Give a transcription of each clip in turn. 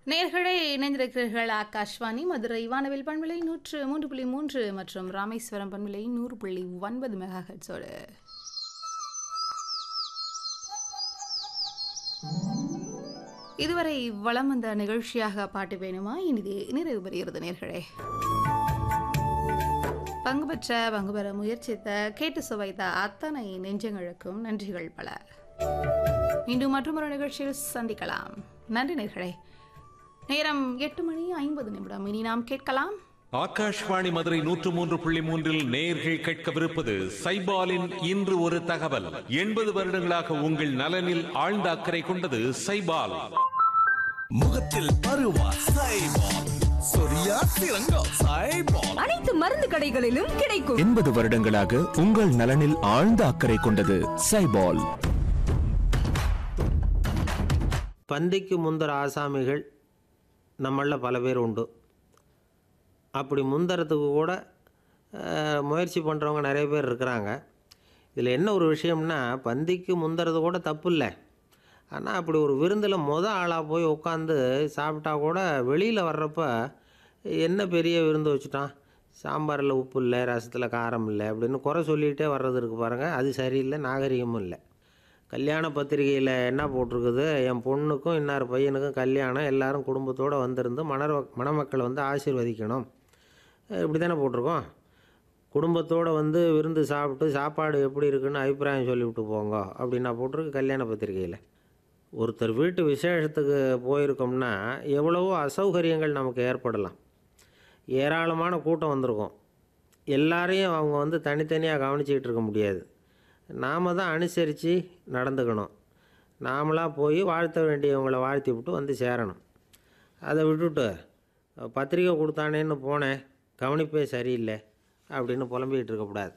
நேர்களே இணைந்திருக்கிறீர்கள் ஆகாஷ்வாணி மதுரை வானவில் பண்பலை நூற்று மூன்று புள்ளி மூன்று மற்றும் ராமேஸ்வரம் பண்பலை நூறு புள்ளி ஒன்பது மெகா ஹெட்ஸோடு இதுவரை வளம் வந்த நிகழ்ச்சியாக பாட்டு வேணுமா இனிது நிறைவு பெறுகிறது நேர்களே பங்கு பெற்ற பங்கு பெற முயற்சித்த கேட்டு சுவைத்த அத்தனை நெஞ்சங்களுக்கும் நன்றிகள் பல மீண்டும் மற்றொரு நிகழ்ச்சியில் சந்திக்கலாம் நன்றி நேர்களே நேரம் எட்டு மணி ஐம்பது நிமிடம் இனி நாம் கேட்கலாம் ஆகாஷ்வாணி மதுரை நூற்று மூன்று புள்ளி மூன்றில் நேர்கள் கேட்கவிருப்பது சைபாலின் இன்று ஒரு தகவல் எண்பது வருடங்களாக உங்கள் நலனில் ஆழ்ந்த அக்கறை கொண்டது சைபால் முகத்தில் பருவா சைபால் சொரியா சிறங்கா சைபால் அனைத்து மருந்து கடைகளிலும் கிடைக்கும் எண்பது வருடங்களாக உங்கள் நலனில் ஆழ்ந்த அக்கறை கொண்டது சைபால் பந்திக்கு முந்தர ஆசாமிகள் நம்மளில் பல பேர் உண்டு அப்படி முந்தறதுக்கு கூட அஹ், முயற்சி பண்ணுறவங்க நிறைய பேர் இருக்கிறாங்க இதில் என்ன ஒரு விஷயம்னா பந்திக்கு முந்தறது கூட தப்பு இல்லை ஆனால் அப்படி ஒரு விருந்தில் மொத ஆளாக போய் உட்காந்து சாப்பிட்டா கூட வெளியில் வர்றப்ப என்ன பெரிய விருந்து வச்சுட்டான் சாம்பாரில் உப்பு இல்லை ரசத்தில் காரம் இல்லை அப்படின்னு குறை சொல்லிகிட்டே வர்றது இருக்குது பாருங்கள் அது சரியில்லை நாகரிகமும் இல்லை கல்யாண பத்திரிகையில் என்ன போட்டிருக்குது என் பொண்ணுக்கும் இன்னார் பையனுக்கும் கல்யாணம் எல்லாரும் குடும்பத்தோடு வந்திருந்து மணர் மணமக்களை வந்து ஆசீர்வதிக்கணும் இப்படி தானே போட்டிருக்கோம் குடும்பத்தோடு வந்து விருந்து சாப்பிட்டு சாப்பாடு எப்படி இருக்குன்னு அபிப்பிராயம் சொல்லிவிட்டு போங்க அப்படின்னா போட்டிருக்கு கல்யாண பத்திரிகையில் ஒருத்தர் வீட்டு விசேஷத்துக்கு போயிருக்கோம்னா எவ்வளவோ அசௌகரியங்கள் நமக்கு ஏற்படலாம் ஏராளமான கூட்டம் வந்திருக்கும் எல்லாரையும் அவங்க வந்து தனித்தனியாக கவனிச்சிக்கிட்டு இருக்க முடியாது நாம் தான் அனுசரித்து நடந்துக்கணும் நாமளாக போய் வாழ்த்த வேண்டியவங்களை வாழ்த்தி விட்டு வந்து சேரணும் அதை விட்டுட்டு பத்திரிக்கை கொடுத்தானேன்னு போனேன் கவனிப்பே சரியில்லை அப்படின்னு புலம்பிக்கிட்டு இருக்கக்கூடாது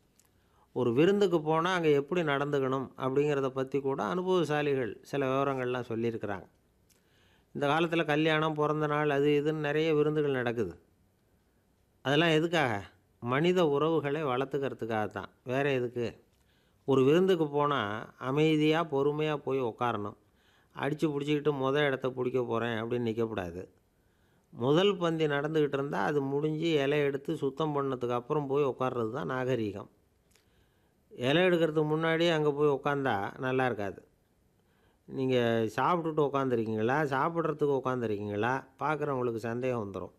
ஒரு விருந்துக்கு போனால் அங்கே எப்படி நடந்துக்கணும் அப்படிங்கிறத பற்றி கூட அனுபவசாலிகள் சில விவரங்கள்லாம் சொல்லியிருக்கிறாங்க இந்த காலத்தில் கல்யாணம் பிறந்த நாள் அது இதுன்னு நிறைய விருந்துகள் நடக்குது அதெல்லாம் எதுக்காக மனித உறவுகளை வளர்த்துக்கிறதுக்காக தான் வேறு எதுக்கு ஒரு விருந்துக்கு போனால் அமைதியாக பொறுமையாக போய் உட்காரணும் அடித்து பிடிச்சிக்கிட்டு முத இடத்த பிடிக்க போகிறேன் அப்படின்னு நிற்கக்கூடாது முதல் பந்தி நடந்துக்கிட்டு இருந்தால் அது முடிஞ்சு இலை எடுத்து சுத்தம் பண்ணதுக்கு அப்புறம் போய் உட்கார்றது தான் நாகரீகம் இலை எடுக்கிறதுக்கு முன்னாடியே அங்கே போய் உட்காந்தா நல்லா இருக்காது நீங்கள் சாப்பிட்டுட்டு உட்காந்துருக்கீங்களா சாப்பிட்றதுக்கு உட்காந்துருக்கீங்களா பார்க்குறவங்களுக்கு சந்தேகம் வந்துடும்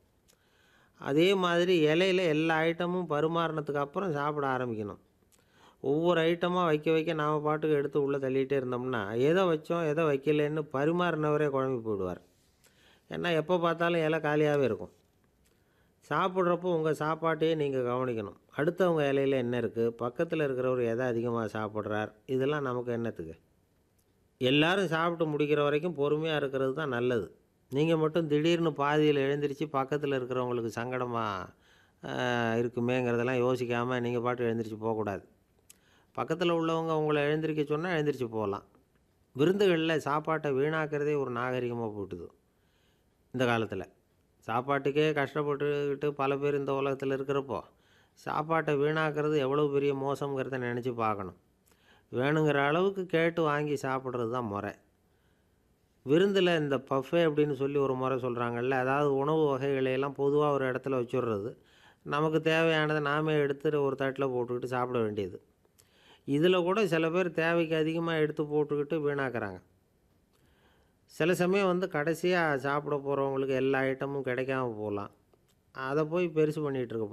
அதே மாதிரி இலையில எல்லா ஐட்டமும் பரிமாறினதுக்கு அப்புறம் சாப்பிட ஆரம்பிக்கணும் ஒவ்வொரு ஐட்டமாக வைக்க வைக்க நாம் பாட்டுக்கு எடுத்து உள்ளே தள்ளிகிட்டே இருந்தோம்னா எதை வச்சோம் எதை வைக்கலன்னு பரிமாறினவரே குழம்பி போயிடுவார் ஏன்னா எப்போ பார்த்தாலும் இலை காலியாகவே இருக்கும் சாப்பிட்றப்போ உங்கள் சாப்பாட்டையே நீங்கள் கவனிக்கணும் அடுத்தவங்க இலையில என்ன இருக்குது பக்கத்தில் இருக்கிறவர் எதை அதிகமாக சாப்பிட்றார் இதெல்லாம் நமக்கு என்னத்துக்கு எல்லாரும் சாப்பிட்டு முடிக்கிற வரைக்கும் பொறுமையாக இருக்கிறது தான் நல்லது நீங்கள் மட்டும் திடீர்னு பாதியில் எழுந்திரிச்சு பக்கத்தில் இருக்கிறவங்களுக்கு சங்கடமாக இருக்குமேங்கிறதெல்லாம் யோசிக்காமல் நீங்கள் பாட்டு எழுந்திரிச்சு போகக்கூடாது பக்கத்தில் உள்ளவங்க உங்களை எழுந்திரிக்க சொன்னால் எழுந்திரிச்சு போகலாம் விருந்துகளில் சாப்பாட்டை வீணாக்கிறதே ஒரு நாகரிகமாக போட்டுது இந்த காலத்தில் சாப்பாட்டுக்கே கஷ்டப்பட்டுக்கிட்டு பல பேர் இந்த உலகத்தில் இருக்கிறப்போ சாப்பாட்டை வீணாக்கிறது எவ்வளோ பெரிய மோசங்கிறத நினச்சி பார்க்கணும் வேணுங்கிற அளவுக்கு கேட்டு வாங்கி சாப்பிட்றது தான் முறை விருந்தில் இந்த பஃபே அப்படின்னு சொல்லி ஒரு முறை சொல்கிறாங்கல்ல அதாவது உணவு வகைகளையெல்லாம் பொதுவாக ஒரு இடத்துல வச்சுடுறது நமக்கு தேவையானதை நாமே எடுத்து ஒரு தட்டில் போட்டுக்கிட்டு சாப்பிட வேண்டியது இதில் கூட சில பேர் தேவைக்கு அதிகமாக எடுத்து போட்டுக்கிட்டு வீணாக்குறாங்க சில சமயம் வந்து கடைசியாக சாப்பிட போகிறவங்களுக்கு எல்லா ஐட்டமும் கிடைக்காம போகலாம் அதை போய் பெருசு பண்ணிகிட்டு இருக்க